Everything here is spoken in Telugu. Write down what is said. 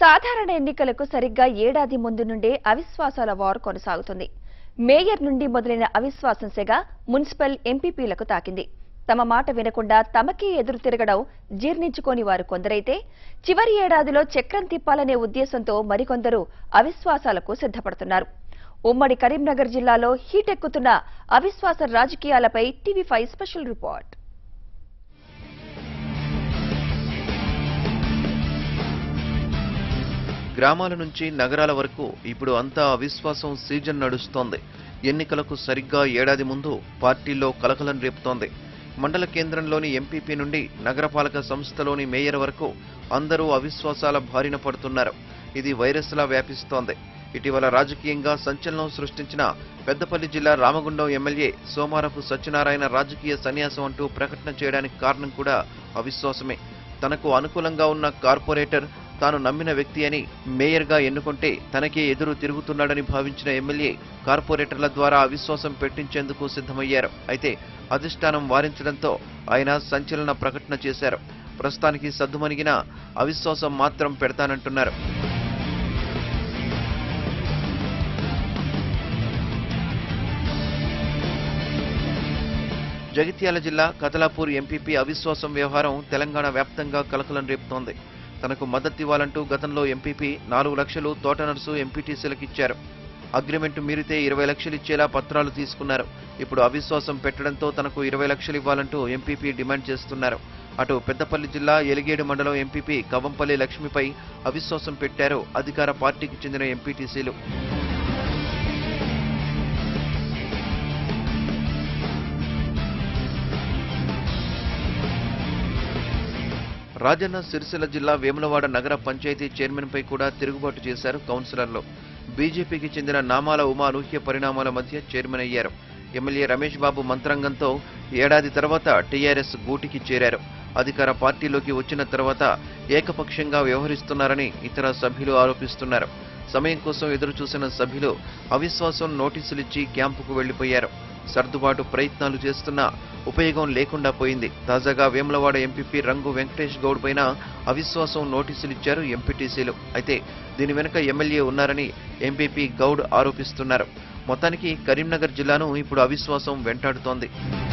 సాధారణ ఎన్నికలకు సరిగ్గా ఏడాది ముందు నుండే అవిశ్వాసాల వార్ కొనసాగుతుంది మేయర్ నుండి మొదలైన అవిశ్వాసం సెగ మున్సిపల్ ఎంపీపీలకు తాకింది తమ మాట వినకుండా తమకే ఎదురు తిరగడం జీర్ణించుకోని వారు కొందరైతే చివరి ఏడాదిలో చక్రం తిప్పాలనే ఉద్దేశంతో మరికొందరు అవిశ్వాసాలకు సిద్ధపడుతున్నారు ఉమ్మడి కరీంనగర్ జిల్లాలో హీటెక్కుతున్న అవిశ్వాస రాజకీయాలపై టీవీ ఫైవ్ స్పెషల్ రిపోర్ట్ గ్రామాల నుంచి నగరాల వరకు ఇప్పుడు అంతా అవిశ్వాసం సీజన్ నడుస్తోంది ఎన్నికలకు సరిగ్గా ఏడాది ముందు పార్టీల్లో కలకలం రేపుతోంది మండల కేంద్రంలోని ఎంపీపీ నుండి నగరపాలక సంస్థలోని మేయర్ వరకు అందరూ అవిశ్వాసాల బారిన పడుతున్నారు ఇది వైరస్లా వ్యాపిస్తోంది ఇటీవల రాజకీయంగా సంచలనం సృష్టించిన పెద్దపల్లి జిల్లా రామగుండం ఎమ్మెల్యే సోమారపు సత్యనారాయణ రాజకీయ సన్యాసం అంటూ ప్రకటన చేయడానికి కారణం కూడా అవిశ్వాసమే తనకు అనుకూలంగా ఉన్న కార్పొరేటర్ తాను నమ్మిన వ్యక్తి అని మేయర్గా ఎన్నుకుంటే తనకే ఎదురు తిరుగుతున్నాడని భావించిన ఎమ్మెల్యే కార్పొరేటర్ల ద్వారా అవిశ్వాసం పెట్టించేందుకు సిద్ధమయ్యారు అయితే అధిష్టానం వారించడంతో ఆయన సంచలన ప్రకటన చేశారు ప్రస్తుతానికి సద్దుమణిగిన అవిశ్వాసం మాత్రం పెడతానంటున్నారు జగిత్యాల జిల్లా కతలాపూర్ ఎంపీపీ అవిశ్వాసం వ్యవహారం తెలంగాణ వ్యాప్తంగా కలకలం రేపుతోంది తనకు మద్దతు ఇవ్వాలంటూ గతంలో ఎంపీపీ నాలుగు లక్షలు తోట నర్సు ఎంపీటీసీలకు ఇచ్చారు అగ్రిమెంట్ మీరితే ఇరవై లక్షలు ఇచ్చేలా పత్రాలు తీసుకున్నారు ఇప్పుడు అవిశ్వాసం పెట్టడంతో తనకు ఇరవై లక్షలు ఇవ్వాలంటూ ఎంపీపీ డిమాండ్ చేస్తున్నారు అటు పెద్దపల్లి జిల్లా ఎలిగేడు మండలం ఎంపీపీ కవంపల్లి లక్ష్మిపై అవిశ్వాసం పెట్టారు అధికార పార్టీకి చెందిన ఎంపీటీసీలు రాజన్న సిరిసిల్ల జిల్లా వేములవాడ నగర పంచాయతీ చైర్మన్పై కూడా తిరుగుబాటు చేశారు కౌన్సిలర్లు బీజేపీకి చెందిన నామాల ఉమా అనూహ్య పరిణామాల మధ్య చైర్మన్ అయ్యారు ఎమ్మెల్యే రమేష్ బాబు మంత్రాంగంతో ఏడాది తర్వాత టీఆర్ఎస్ గూటికి చేరారు అధికార పార్టీలోకి వచ్చిన తర్వాత ఏకపక్షంగా వ్యవహరిస్తున్నారని ఇతర సభ్యులు ఆరోపిస్తున్నారు సమయం కోసం ఎదురు చూసిన సభ్యులు అవిశ్వాసం నోటీసులిచ్చి క్యాంపుకు వెళ్లిపోయారు సర్దుబాటు ప్రయత్నాలు చేస్తున్నా ఉపయోగం లేకుండా పోయింది తాజాగా వేములవాడ ఎంపీపీ రంగు వెంకటేష్ గౌడ్ పైన అవిశ్వాసం నోటీసులిచ్చారు ఎంపీటీసీలు అయితే దీని వెనుక ఎమ్మెల్యే ఉన్నారని ఎంపీపీ గౌడ్ ఆరోపిస్తున్నారు మొత్తానికి కరీంనగర్ జిల్లాను ఇప్పుడు అవిశ్వాసం వెంటాడుతోంది